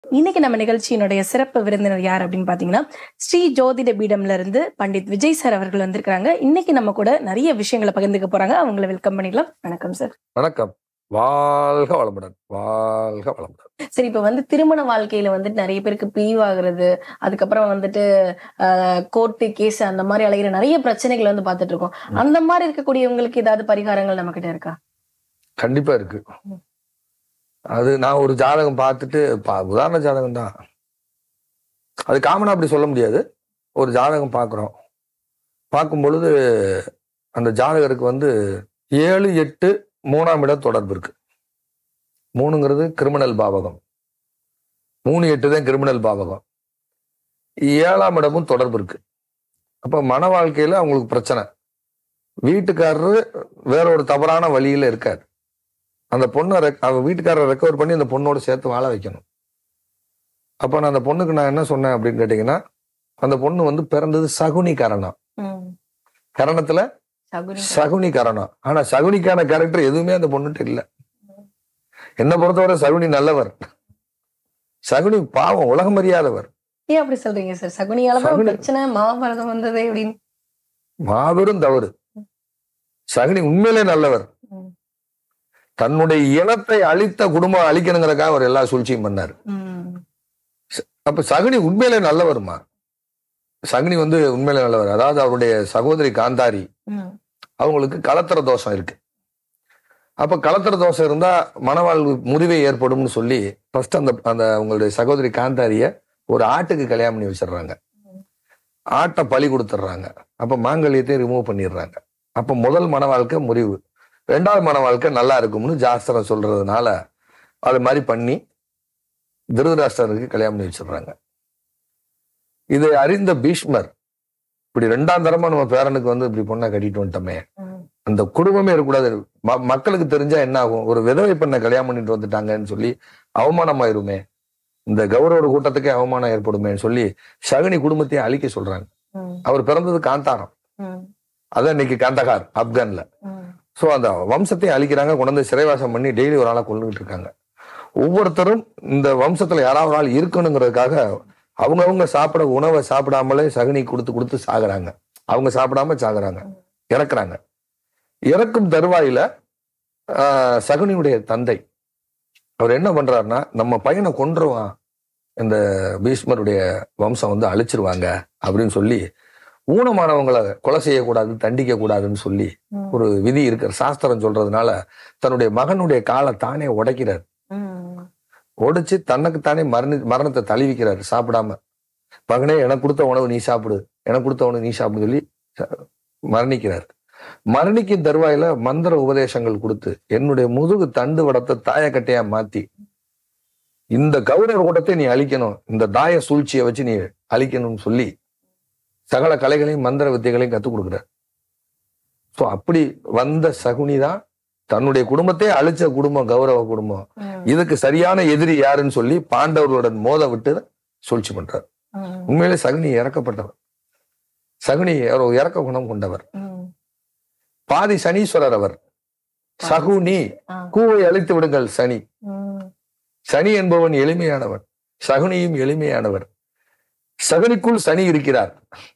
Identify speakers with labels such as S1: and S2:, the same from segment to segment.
S1: இன்னைக்கு நம்ம நிகழ்ச்சியினுடைய சிறப்பு விருந்தினர் யார் அப்படின்னு பாத்தீங்கன்னா ஸ்ரீ ஜோதிட பீடம்ல இருந்து பண்டித் விஜய் சார் அவர்கள் வந்திருக்காங்க இன்னைக்கு நம்ம கூட நிறைய விஷயங்களை பகிர்ந்துக்க போறாங்க அவங்கள வெல்கம் பண்ணிடலாம் வணக்கம் சார்
S2: வணக்கம் வாழ்க வளமுடன் வாழ்க வளமுடன்
S1: சரி இப்ப வந்து திருமண வாழ்க்கையில வந்துட்டு நிறைய பேருக்கு பிரிவாகிறது அதுக்கப்புறம் வந்துட்டு கோர்ட்டு கேஸ் அந்த மாதிரி அலைகிற நிறைய பிரச்சனைகள் வந்து பார்த்துட்டு இருக்கோம்
S2: ம்.
S1: அந்த மாதிரி இருக்கக்கூடியவங்களுக்கு ஏதாவது பரிகாரங்கள் நம்ம கிட்ட இருக்கா
S2: கண்டிப்பா இருக்கு அது நான் ஒரு ஜாதகம் பார்த்துட்டு பா- உதாரண ஜாதகம் தான் அது காமனா அப்படி சொல்ல முடியாது ஒரு ஜாதகம் பார்க்குறோம் பார்க்கும் பொழுது அந்த ஜாதகருக்கு வந்து ஏழு எட்டு மூணாம் இடம் தொடர்பு இருக்கு மூணுங்கிறது கிரிமினல் பாவகம் மூணு எட்டு தான் கிரிமினல் பாவகம் ஏழாம் இடமும் தொடர்பு இருக்கு அப்ப மன வாழ்க்கையில அவங்களுக்கு பிரச்சனை வீட்டுக்காரரு வேற ஒரு தவறான வழியில இருக்காரு அந்த பொண்ணை ரெக்- அவ வீட்டுக்காரரை ரெக்கவர் பண்ணி அந்த பொண்ணோட சேர்த்து வாழ வைக்கணும் அப்ப நான் அந்த பொண்ணுக்கு நான் என்ன சொன்னேன் அப்படின்னு கேட்டீங்கன்னா அந்த பொண்ணு வந்து பிறந்தது சகுனி கரணம் கரணத்துல
S1: சகுனி
S2: சகுனி கரணம் ஆனா சகுனிக்கான கேரக்டர் எதுவுமே அந்த பொண்ணுகிட்ட இல்ல என்ன பொறுத்தவரை சகுனி நல்லவர் சகுனி பாவம் உலகம் அறியாதவர்
S1: ஏன் அப்படி சொல்றீங்க சார் சகுனியால தான்
S2: சகுனி-
S1: பிரச்சனை மகாபாரதம் வந்தது அப்படின்னு
S2: மாபெரும் தவறு சகுனி உண்மையிலே நல்லவர்
S1: ம்.
S2: தன்னுடைய இனத்தை அழித்த குடும்பம் அழிக்கணுங்கிறக்காக அவர் எல்லா சூழ்ச்சியும் பண்ணாரு
S1: ம்.
S2: அப்ப சகுனி உண்மையிலே நல்லவருமா சகுனி வந்து உண்மையிலே நல்லவர் அதாவது அவருடைய சகோதரி காந்தாரி
S1: ம்.
S2: அவங்களுக்கு கலத்திர தோஷம் இருக்கு அப்ப கலத்திர தோஷம் இருந்தா மனவாழ்வு முறிவை ஏற்படும்னு சொல்லி ஃபர்ஸ்ட் அந்த அந்த அவங்களுடைய சகோதரி காந்தாரிய ஒரு ஆட்டுக்கு கல்யாணம் பண்ணி வச்சிடுறாங்க ஆட்டை பலி கொடுத்துட்றாங்க அப்ப மாங்கல்யத்தையும் ரிமூவ் பண்ணிடுறாங்க அப்ப முதல் மன வாழ்க்கை முறிவு ரெண்டாவது மன வாழ்க்கை நல்லா இருக்கும்னு ஜாஸ்திரம் சொல்றதுனால அது மாதிரி பண்ணி திருதராஷ்டருக்கு கல்யாணம் பண்ணி வச்சிடுறாங்க இதை அறிந்த பீஷ்மர் இப்படி ரெண்டாம் தரமா நம்ம பேரனுக்கு வந்து இப்படி பொண்ணை கட்டிட்டு வந்துட்டோமே
S1: ம்.
S2: அந்த குடும்பமே இருக்கக்கூடாது ம- மக்களுக்கு தெரிஞ்சா என்ன ஆகும் ஒரு விதவை பெண்ணை கல்யாணம் பண்ணிட்டு வந்துட்டாங்கன்னு சொல்லி அவமானமாயிருமே இந்த கௌரவ கூட்டத்துக்கே அவமானம் ஏற்படுமேன்னு சொல்லி சகுனி குடும்பத்தையும் அழிக்க சொல்றாங்க
S1: ம்.
S2: அவர் பிறந்தது காந்தாரம்
S1: ம்.
S2: அதான் இன்னைக்கு காந்தகார் ஆப்கான்ல
S1: ம்.
S2: சோ அந்த வம்சத்தையும் அழிக்கிறாங்க கொண்டு வந்து சிறைவாசம் பண்ணி டெய்லி ஒரு ஆளை கொண்டுகிட்டு இருக்காங்க ஒவ்வொருத்தரும் இந்த வம்சத்துல யாராவது ஒரு ஆள் இருக்கணுங்கிறதுக்காக அவங்கவங்க சாப்பிட உணவை சாப்பிடாமலே சகுனி கொடுத்து கொடுத்து சாகுறாங்க அவங்க சாப்பிடாம சாகுறாங்க இறக்குறாங்க இறக்கும் தருவாயில ஆஹ், சகுனியுடைய தந்தை அவர் என்ன பண்றாருன்னா நம்ம பையனை கொன்றுவான் இந்த பீஷ்மருடைய வம்சம் வந்து அழிச்சிருவாங்க அப்படின்னு சொல்லி ஊனமானவங்களை கொலை செய்யக்கூடாது தண்டிக்க கூடாதுன்னு சொல்லி
S1: ம்.
S2: ஒரு விதி இருக்கிற சாஸ்திரம் சொல்றதுனால தன்னுடைய மகனுடைய காலை தானே உடைக்கிறார்
S1: ம்.
S2: உடைச்சு தனக்குத்தானே மரணி மரணத்தை தழுவிக்கிறாரு சாப்பிடாம மகனே எனக்கு கொடுத்த உணவு நீ சாப்பிடு எனக்கு கொடுத்த உணவு நீ சாப்பிடு சொல்லி ச- மரணிக்கிறார் மரணிக்கும் தருவாயில மந்திர உபதேசங்கள் கொடுத்து என்னுடைய முதுகு தண்டு வடத்தை தாயக்கட்டையா மாத்தி இந்த கௌரவ கூட்டத்தை நீ அழிக்கணும் இந்த தாய சூழ்ச்சியை வச்சு நீ அழிக்கணும்னு சொல்லி சகல கலைகளையும் மந்திர வித்தைகளையும் கத்துக் கொடுக்குறார் சோ அப்படி வந்த சகுனி தான் தன்னுடைய குடும்பத்தையே அழிச்ச குடும்பம் கௌரவ குடும்பம்
S1: ம்.
S2: இதுக்கு சரியான எதிரி யாருன்னு சொல்லி பாண்டவர்களுடன் மோத விட்டு சூழ்ச்சி பண்றார்
S1: ம்.
S2: உண்மையிலே சகுனி இறக்கப்பட்டவர் சகுனி ஒரு இறக்க குணம் கொண்டவர்
S1: ம்.
S2: பாதி சனீஸ்வரர் அவர் சகுனி
S1: ஆ.
S2: கூவை அழித்து விடுங்கள் சனி
S1: ம்.
S2: சனி என்பவன் எளிமையானவன் சகுனியும் எளிமையானவர் சகுனிக்குள் சனி இருக்கிறார்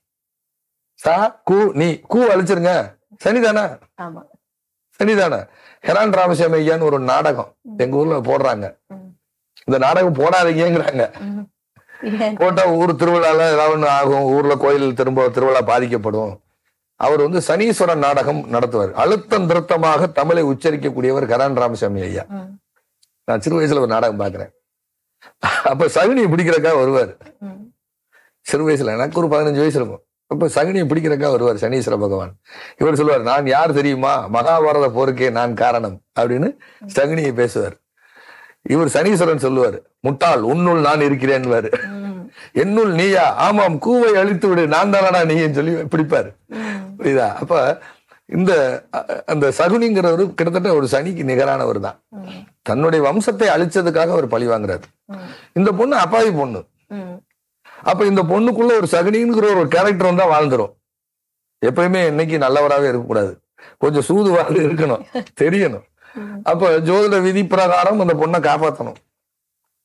S2: ச கு நீ கூ அழிச்சிருங்க சனிதானே
S1: ஆமா
S2: சனிதானே ஹெரான் ராமசாமி ஐயான்னு ஒரு நாடகம் எங்க ஊர்ல போடுறாங்க
S1: ம்.
S2: இந்த நாடகம் போடாதீங்கிறாங்க
S1: ம். ஏன்?
S2: போட்டா ஊர் திருவிழால ஏதாவது ஒண்ணு ஆகும் ஊர்ல கோயில் திரும்ப திருவிழா பாதிக்கப்படும் அவர் வந்து சனீஸ்வரன் நாடகம் நடத்துவார் அழுத்தம் திருத்தமாக தமிழை உச்சரிக்கக்கூடியவர் கரான் ராமசாமி ஐயா
S1: ம்.
S2: நான் சிறு வயசுல ஒரு நாடகம் பாக்குறேன் அப்ப சகுனியை பிடிக்கிறக்காக வருவார்
S1: ம்.
S2: சிறு வயசுல எனக்கு ஒரு பதினஞ்சு வயசு இருக்கும் அப்ப சகுனியை பிடிக்கிறக்காக வருவார் சனீஸ்வர பகவான் இவர் சொல்லுவார் நான் யார் தெரியுமா மகாபாரத போருக்கே நான் காரணம் அப்படின்னு சகுனியை பேசுவார் இவர் சனீஸ்வரன் சொல்லுவார் முட்டாள் உன்னுள் நான் இருக்கிறேன்வாரு
S1: ம்.
S2: என்னுள் நீயா ஆமாம் கூவை அழித்து விடு நான் தானடா நீன்னு சொல்லி பிடிப்பாரு
S1: ம்.
S2: புரியுதா அப்ப இந்த அ- அந்த சகுனிங்கிறவர் கிட்டத்தட்ட ஒரு சனிக்கு நிகரானவர் தான்
S1: ம்.
S2: தன்னுடைய வம்சத்தை அழிச்சதுக்காக அவர் பழி வாங்குறாரு
S1: ம்.
S2: இந்த பொண்ணு அப்பாவி பொண்ணு
S1: ம்.
S2: அப்ப இந்த பொண்ணுக்குள்ள ஒரு சகுனிங்கிற ஒரு கேரக்டர் வந்தா வாழ்ந்துரும் எப்பயுமே என்னைக்கு நல்லவராகவே இருக்கக்கூடாது கொஞ்சம் சூதுவாக இருக்கணும் தெரியணும்
S1: ம்.
S2: அப்ப ஜோதிட விதி பிரகாரம் அந்த பொண்ணை காப்பாத்தணும்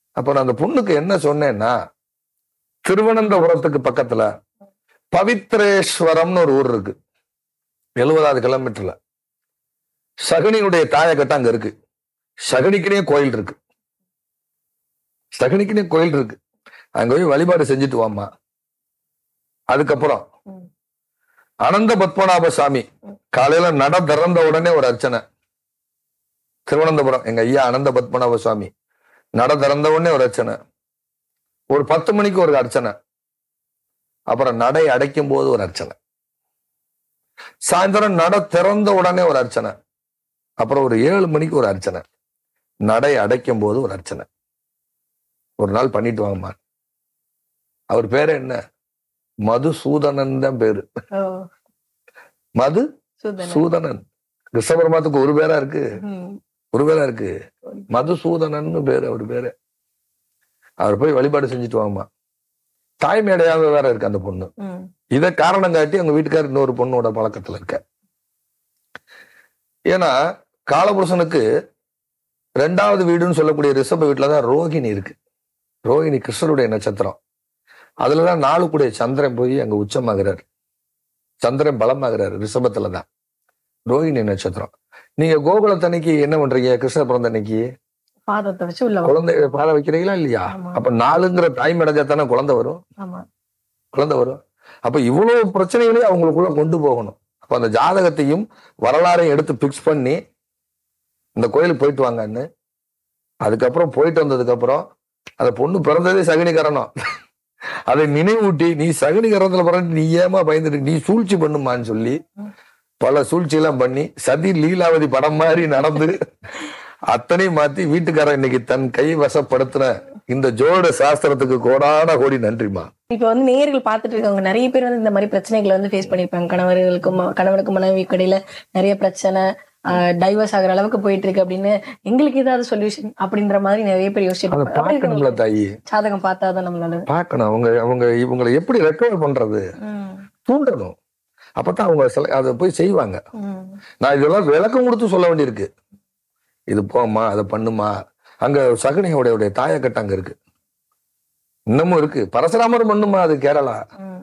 S2: அப்ப நான் அந்த பொண்ணுக்கு என்ன சொன்னேன்னா திருவனந்தபுரத்துக்கு பக்கத்துல பவித்ரேஸ்வரம்னு ஒரு ஊர் இருக்கு எழுபதாவது கிலோமீட்டர்ல சகுனியுடைய தாயக்கட்டு அங்க இருக்கு சகுனிக்குனே கோயில் இருக்கு சகுனிக்குனே கோயில் இருக்கு அங்க போய் வழிபாடு செஞ்சுட்டு வாமா அதுக்கப்புறம்
S1: ம்.
S2: அனந்த பத்மநாப சாமி காலையில நட திறந்த உடனே ஒரு அர்ச்சனை திருவனந்தபுரம் எங்க ஐயா அனந்த பத்மநாப சுவாமி நட திறந்த உடனே ஒரு அர்ச்சனை ஒரு பத்து மணிக்கு ஒரு அர்ச்சனை அப்புறம் நடை அடைக்கும் போது ஒரு அர்ச்சனை சாயந்தரம் நட திறந்த உடனே ஒரு அர்ச்சனை அப்புறம் ஒரு ஏழு மணிக்கு ஒரு அர்ச்சனை நடை அடைக்கும் போது ஒரு அர்ச்சனை ஒரு நாள் பண்ணிட்டு வாங்கம்மா அவர் பேரு என்ன மதுசூதனன் தான் பேரு
S1: ஓ
S2: மது
S1: சூதனன்.
S2: சூதனன் கிருஷ்ணபரமாத்துக்கு ஒரு பேரா இருக்கு
S1: ம்.
S2: ஒரு பேரா இருக்கு மதுசூதனன்னு பேரு அவர் பேரு அவர் போய் வழிபாடு செஞ்சுட்டு வாங்கம்மா தாய்மேடையாக வேற இருக்கு அந்த பொண்ணு
S1: ம்.
S2: இத காரணம் காட்டி அவங்க வீட்டுக்காரர் இன்னொரு பொண்ணோட பழக்கத்துல இருக்க ஏன்னா காலபுருஷனுக்கு ரெண்டாவது வீடுன்னு சொல்லக்கூடிய ரிஷப வீட்டுலதான் ரோகிணி இருக்கு ரோகிணி கிருஷ்ணருடைய நட்சத்திரம் அதுலதான் நாலு கூடிய சந்திரன் போய் அங்க உச்சமாகிறார் சந்திரன் பலமாகிறார் ரிஷபத்துல தான் ரோகிணி நட்சத்திரம் நீங்க கோகுலத்தன்னைக்கு என்ன பண்றீங்க கிருஷ்ண பிறந்த அன்னைக்கு
S1: பாதத்தை வச்சு உள்ள வரும்.
S2: குழந்தை பாலை வைக்கிறீங்களா இல்லையா
S1: ஆமா.
S2: அப்ப நாலுங்கிற தாய் அடைஞ்சா தானே குழந்தை வரும்
S1: ஆமா
S2: குழந்தை வரும் அப்ப இவ்வளவு பிரச்சனைகளையும் அவங்களுக்குள்ள கொண்டு போகணும் அப்ப அந்த ஜாதகத்தையும் வரலாறையும் எடுத்து பிக்ஸ் பண்ணி இந்த கோயிலுக்கு போயிட்டு வாங்கன்னு அதுக்கப்புறம் போயிட்டு வந்ததுக்கு அப்புறம் அந்த பொண்ணு பிறந்ததே சகுனிகரணம் அதை நினைவூட்டி நீ சகுனிகரணத்துல பிறந்து நீ ஏமா பயந்துட்டு நீ சூழ்ச்சி பண்ணுமான்னு சொல்லி பல சூழ்ச்சி எல்லாம் பண்ணி சதி லீலாவதி படம் மாதிரி நடந்து அத்தனையும் மாத்தி வீட்டுக்காரன் இன்னைக்கு தன் கை வசப்படுத்தின இந்த ஜோட சாஸ்திரத்துக்கு கோடான கோடி நன்றிமா
S1: இப்ப வந்து நேயர்கள் பார்த்துட்டு இருக்கவங்க நிறைய பேர் வந்து இந்த மாதிரி பிரச்சனைகளை வந்து ஃபேஸ் பண்ணிருப்பாங்க கணவர்களுக்கும் ம- கணவனுக்கும் மனைவி இடையில நிறைய பிரச்சனை டைவர்ஸ் ஆகுற அளவுக்கு போயிட்டு இருக்கு அப்படின்னு எங்களுக்கு ஏதாவது சொல்யூஷன் அப்படின்ற மாதிரி நிறைய பேர்
S2: அதை
S1: யோசிச்சிருப்பாங்க அப்படி
S2: பார்க்கணும்ல
S1: இருக்கவங்களுக்கு
S2: தாயி
S1: ஜாதகம் பார்த்தாதான் நம்மளால
S2: பார்க்கணும் அவங்க அவங்க இவங்களை எப்படி ரெக்கவர் பண்றது
S1: ம்,
S2: தூண்டணும் அப்பதான் அவங்க சில- அதை போய் செய்வாங்க
S1: ம்,
S2: நான் இதெல்லாம் விளக்கம் கொடுத்து சொல்ல வேண்டியிருக்கு இது போம்மா அதை பண்ணுமா அங்க சகுனியோடைய உடைய தாயக்கட்டு அங்க இருக்கு இன்னமும் இருக்கு பரசுராமர் பண்ணுமா அது கேரளா
S1: ம்.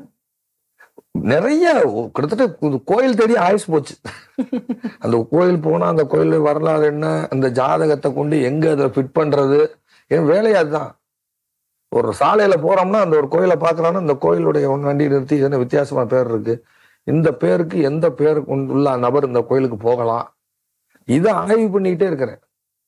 S2: நிறைய ஒ- கிட்டத்தட்ட இது கோயில் தேடி ஆயுசு போச்சு அந்த கோயில் போனா அந்த கோயில் வரலாறு என்ன அந்த ஜாதகத்தை கொண்டு எங்க அதை ஃபிட் பண்றது என் வேலையா அதுதான் ஒரு சாலையில போறோம்னா அந்த ஒரு கோயிலை பார்க்கறோம்னா அந்த கோயிலுடைய ஒன் வண்டி நிறுத்தி என்ன வித்தியாசமான பேர் இருக்கு இந்த பேருக்கு எந்த பேர் கொண்டு உள்ள நபர் இந்த கோயிலுக்கு போகலாம் இதை ஆய்வு பண்ணிக்கிட்டே இருக்கிறேன்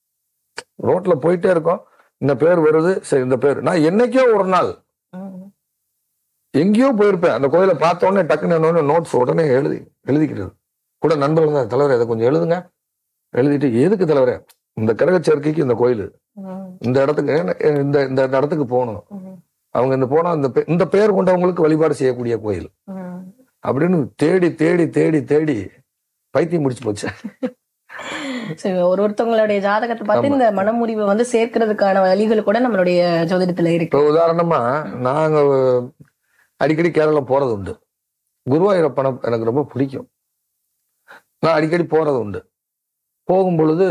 S2: ரோட்ல போயிட்டே இருக்கோம் இந்த பேர் வருது சரி இந்த பேர் நான் என்னைக்கோ ஒரு நாள்
S1: ம்.
S2: எங்கேயோ போயிருப்பேன் அந்த கோயிலை பார்த்த உடனே டக்குன்னு என்ன நோட்ஸ் உடனே எழுதி எழுதிக்கிறது கூட நண்பர்கள் தான் தலைவரே அதை கொஞ்சம் எழுதுங்க எழுதிட்டு எதுக்கு தலைவரே இந்த கிரக சேர்க்கைக்கு இந்த கோயில்
S1: ம்,
S2: இந்த இடத்துக்கு ஏன்னா, இந்த இந்த இடத்துக்கு போகணும்
S1: ம்,
S2: அவங்க இந்த போனா இந்த பே- இந்த பேர் கொண்டவங்களுக்கு வழிபாடு செய்யக்கூடிய கோயில்
S1: ம்.
S2: அப்படின்னு தேடி தேடி தேடி தேடி பைத்தியம் முடிச்சு போச்சு
S1: சரி ஒரு ஒருத்தவங்களுடைய ஜாதகத்தை பார்த்து
S2: ஆமா.
S1: இந்த மனமுறிவை வந்து சேர்க்கறதுக்கான வழிகள் கூட நம்மளுடைய ஜோதிடத்துல இருக்கு
S2: இப்போ உதாரணமா நாங்க அடிக்கடி கேரளா போறது உண்டு குருவாயூரப்பனை எனக்கு ரொம்ப பிடிக்கும் நான் அடிக்கடி போறது உண்டு போகும் பொழுது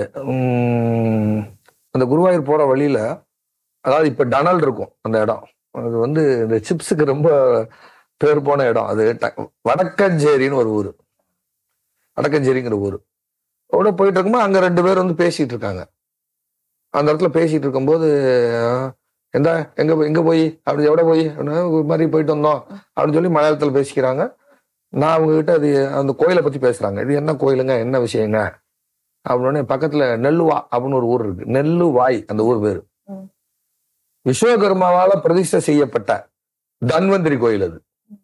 S2: உம், அந்த குருவாயூர் போற வழியில அதாவது இப்ப டனல் இருக்கும் அந்த இடம் அது வந்து இந்த சிப்ஸுக்கு ரொம்ப பேர் போன இடம் அது ட- வடக்கஞ்சேரின்னு ஒரு ஊர் வடக்கஞ்சேரிங்கிற ஊர் கூட போயிட்டு இருக்கும்போது அங்க ரெண்டு பேர் வந்து பேசிட்டு இருக்காங்க அந்த இடத்துல பேசிட்டு இருக்கும்போது அஹ், எந்த எங்க போய் எங்க போய் அப்படி எവിടെ போய் அப்படின்னா, ஒரு மாதிரி போயிட்டு வந்தோம் அப்படின்னு சொல்லி மலையாளத்துல பேசிக்கிறாங்க நான் அவங்க கிட்ட அது அந்த கோயிலை பத்தி பேசுறாங்க இது என்ன கோயிலுங்க என்ன விஷயங்க அப்படின்னு பக்கத்துல நெல்லுவா அப்படின்னு ஒரு ஊர் இருக்கு நெல்லுவாய் அந்த ஊர் பேரு
S1: ம்.
S2: விஸ்வகர்மாவால பிரதிஷ்டை செய்யப்பட்ட தன்வந்திரி கோயில் அது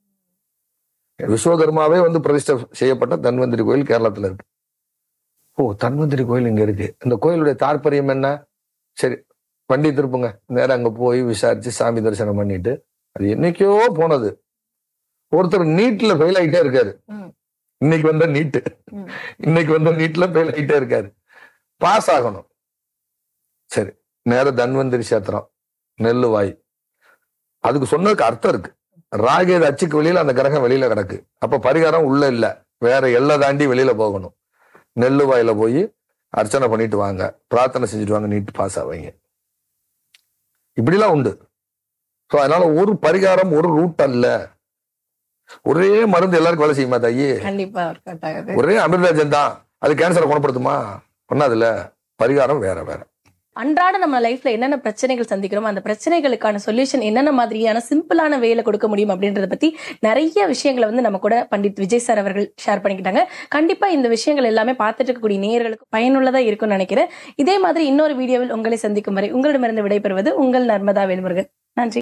S2: விஸ்வகர்மாவே வந்து பிரதிஷ்டை செய்யப்பட்ட தன்வந்திரி கோயில் கேரளத்துல இருக்கு ஓ தன்வந்திரி கோயில் இங்க இருக்கு இந்த கோயிலுடைய தாற்பயம் என்ன சரி வண்டி திருப்புங்க நேரா அங்க போய் விசாரிச்சு சாமி தரிசனம் பண்ணிட்டு அது என்னைக்கோ போனது ஒருத்தர் நீட்ல ஃபெயில் ஆயிட்டே இருக்காரு
S1: ம்.
S2: இன்னைக்கு வந்த நீட்டு
S1: ம்.
S2: இன்னைக்கு வந்த நீட்ல ஃபெயில் ஆயிட்டே இருக்காரு பாஸ் ஆகணும் சரி நேர தன்வந்திரி சேத்திரம் நெல்லுவாய் அதுக்கு சொன்னதுக்கு அர்த்தம் இருக்கு ராகேது அச்சுக்கு வெளியில அந்த கிரகம் வெளியில கிடக்கு அப்ப பரிகாரம் உள்ள இல்ல வேற எல்லை தாண்டி வெளியில போகணும் நெல்லுவாயில போய் அர்ச்சனை பண்ணிட்டு வாங்க பிரார்த்தனை செஞ்சுட்டு வாங்க நீட் பாஸ் ஆவீங்க இப்படிலாம் உண்டு ஸோ அதனால ஒரு பரிகாரம் ஒரு ரூட் அல்ல ஒரே மருந்து எல்லாருக்கும் வேலை செய்யுமா தாயி
S1: கண்டிப்பா ஒர்க் அவுட் ஆகுது
S2: ஒரே அமிர்தாஜன் தான் அது கேன்சரை குணப்படுத்துமா பண்ணாதுல்ல பரிகாரம் வேற வேற
S1: அன்றாட நம்ம லைஃப்ல என்னென்ன பிரச்சனைகள் சந்திக்கிறோம் அந்த பிரச்சனைகளுக்கான சொல்யூஷன் என்னென்ன மாதிரியான சிம்பிளான வேல கொடுக்க முடியும் அப்படின்றத பத்தி நிறைய விஷயங்களை வந்து நம்ம கூட பண்டிட் விஜய் சார் அவர்கள் ஷேர் பண்ணிக்கிட்டாங்க கண்டிப்பா இந்த விஷயங்கள் எல்லாமே பார்த்துட்டு இருக்கக்கூடிய நேயர்களுக்கு பயனுள்ளதா இருக்கும்னு நினைக்கிறேன் இதே மாதிரி இன்னொரு வீடியோவில் உங்களை சந்திக்கும் வரை உங்களிடமிருந்து விடைபெறுவது உங்கள் நர்மதா வேல்முருகன் நன்றி